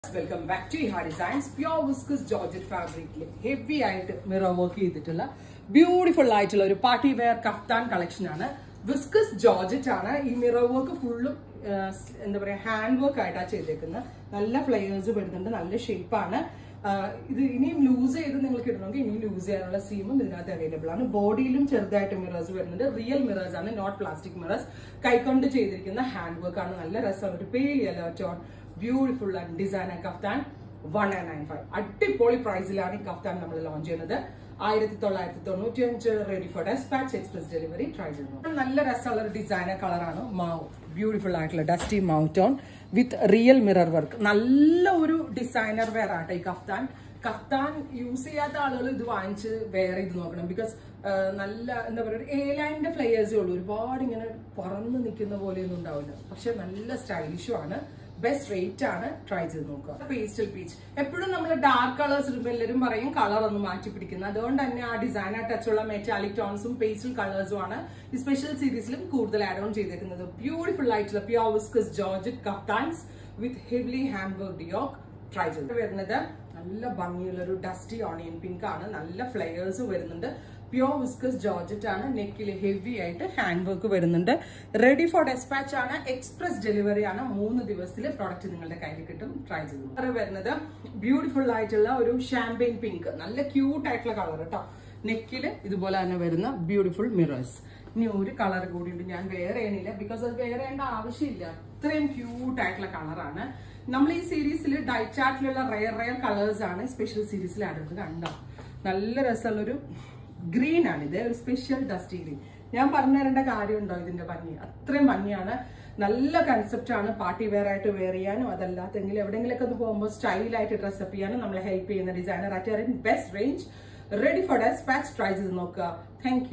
welcome back to ഹാ designs pure viscose georgette ഫാബ്രിക്കിൽ heavy ആയിട്ട് മിറർ വർക്ക് ചെയ്തിട്ടുള്ള ബ്യൂട്ടിഫുൾ ആയിട്ടുള്ള ഒരു പാർട്ടി വെയർ കഫ്താൻ കളക്ഷൻ ആണ് വിസ്കസ് ജോർജറ്റ് ആണ് ഈ മിറർ വർക്ക് ഫുള്ളും എന്താ പറയാ ഹാൻഡ് വർക്ക് ആയിട്ടാണ് ചെയ്തേക്കുന്നത് നല്ല ഫ്ലയേഴ്സ് വരുന്നുണ്ട് നല്ല ഷേപ്പാണ് ഇത് ഇനിയും ലൂസ് ചെയ്ത് നിങ്ങൾക്ക് ഇടണമെങ്കിൽ ഇനിയും ലൂസ് ചെയ്യാനുള്ള സീമും ഇതിനകത്ത് അവൈലബിൾ ആണ് ബോഡിയിലും ചെറുതായിട്ട് മിറേഴ്സ് വരുന്നുണ്ട് റിയൽ മിറേഴ്സ് ആണ് നോട്ട് പ്ലാസ്റ്റിക് മിറേഴ്സ് കൈകൊണ്ട് ചെയ്തിരിക്കുന്ന ഹാൻഡ് വർക്ക് ആണ് നല്ല രസമാണ് ഒരു പേലി alert on beautiful and designer kaftan one and nine five അടിപൊളി പ്രൈസിലാണ് ഈ കഫ്താൻ നമ്മൾ ലോഞ്ച് ചെയ്യുന്നത് ആയിരത്തി തൊള്ളായിരത്തി തൊണ്ണൂറ്റി അഞ്ച് ready for despatch express delivery try ചെയ്യുന്നു നല്ല രസമുള്ള ഒരു ഡിസൈനർ കളറാണ് മാവ് ബ്യൂട്ടിഫുൾ ആയിട്ടുള്ള ഡസ്റ്റി മൗട്ടോൺ വിത്ത് റിയൽ മിറർ വർക്ക് നല്ല ഒരു ഡിസൈനർ വെയർ ആട്ടെ ഈ കഫ്താൻ കഫ്താൻ യൂസ് ചെയ്യാത്ത ആളുകൾ ഇത് വാങ്ങിച്ച് വെയർ ചെയ്ത് നോക്കണം ബിക്കോസ് നല്ല എന്താ പറയുക എ ലൈനിന്റെ ഫ്ലയേഴ്സേ ഉള്ളൂ ഒരുപാട് ഇങ്ങനെ പറന്ന് നിൽക്കുന്ന പോലെയൊന്നും ഉണ്ടാവില്ല പക്ഷെ നല്ല സ്റ്റൈലിഷും ആണ് ബെസ്റ്റ് റേറ്റ് ആണ് ട്രൈ ചെയ്ത് നോക്കുക പേസ്റ്റൽ പീച്ച് എപ്പോഴും നമ്മൾ ഡാർക്ക് കളേഴ്സ് ഇടുമ്പോൾ എല്ലാവരും പറയും കളർ ഒന്ന് മാറ്റി പിടിക്കുന്നത് അതുകൊണ്ട് തന്നെ ആ ഡിസൈനർ ടച്ചുള്ള മെറ്റാലിക് ടോൺസും പേസ്റ്റൽ കളേഴ്സും ആണ് ഈ സ്പെഷ്യൽ സീരീസിലും കൂടുതൽ ആഡ് ഓൺ ചെയ്തേക്കുന്നത് ബ്യൂട്ടിഫുൾ ആയിട്ടുള്ള pure viscose georgette kaftans with heavily hand work ഡിയോക്ക് ട്രൈ ചെയ്ത് വരുന്നത് നല്ല ഭംഗിയുള്ള ഒരു ഡസ്റ്റി ഓണിയൻ പിങ്ക് ആണ് നല്ല ഫ്ലെയേഴ്സ് വരുന്നുണ്ട് പ്യോർ വിസ്കസ് ജോർജറ്റ് ആണ് നെക്കിൽ ഹെവി ആയിട്ട് ഹാൻഡ് വർക്ക് വരുന്നുണ്ട് റെഡി ഫോർ ഡെസ്പാച്ച് ആണ് എക്സ്പ്രസ് ഡെലിവറി ആണ് മൂന്ന് ദിവസത്തിൽ പ്രോഡക്റ്റ് നിങ്ങളുടെ കയ്യിൽ കിട്ടും ട്രൈ ചെയ്തു കളർ വരുന്നത് ബ്യൂട്ടിഫുൾ ആയിട്ടുള്ള ഒരു ഷാമ്പെയിൻ പിങ്ക് നല്ല ക്യൂട്ട് ആയിട്ടുള്ള കളർ കേട്ടോ നെക്കിൽ ഇതുപോലെ തന്നെ വരുന്ന ബ്യൂട്ടിഫുൾ മിറേഴ്സ് ഇനി ഒരു കളർ കൂടിയുണ്ട് ഞാൻ വേറെ ചെയ്യണില്ല ബിക്കോസ് അത് വേറെ ചെയ്യേണ്ട ആവശ്യമില്ല അത്രയും ക്യൂട്ട് ആയിട്ടുള്ള കളറാണ് നമ്മൾ ഈ സീരീസിൽ ഡൈചാർട്ടിലുള്ള റയർ റയർ കളേഴ്സ് ആണ് സ്പെഷ്യൽ സീരീസിൽ ആഡ് ചെയ്തത് കണ്ടോ നല്ല രസമുള്ളൊരു ഗ്രീൻ ആണ് ഇത് ഒരു സ്പെഷ്യൽ ഡസ്റ്റി ഗ്രീൻ ഞാൻ പറഞ്ഞു തരേണ്ട കാര്യമുണ്ടോ ഇതിന്റെ ഭംഗി അത്രയും ഭംഗിയാണ് നല്ല കൺസെപ്റ്റ് ആണ് പാർട്ടി വെയർ ആയിട്ട് വെയർ ചെയ്യാനും അതല്ലാത്തെങ്കിൽ എവിടെയെങ്കിലൊക്കെ ഒന്ന് പോകുമ്പോൾ സ്റ്റൈലായിട്ട് ഡ്രസ്സപ്പ് ചെയ്യാനും നമ്മളെ ഹെൽപ്പ് ചെയ്യുന്ന designer at best range ready for despatch try ചെയ്ത് നോക്കുക താങ്ക്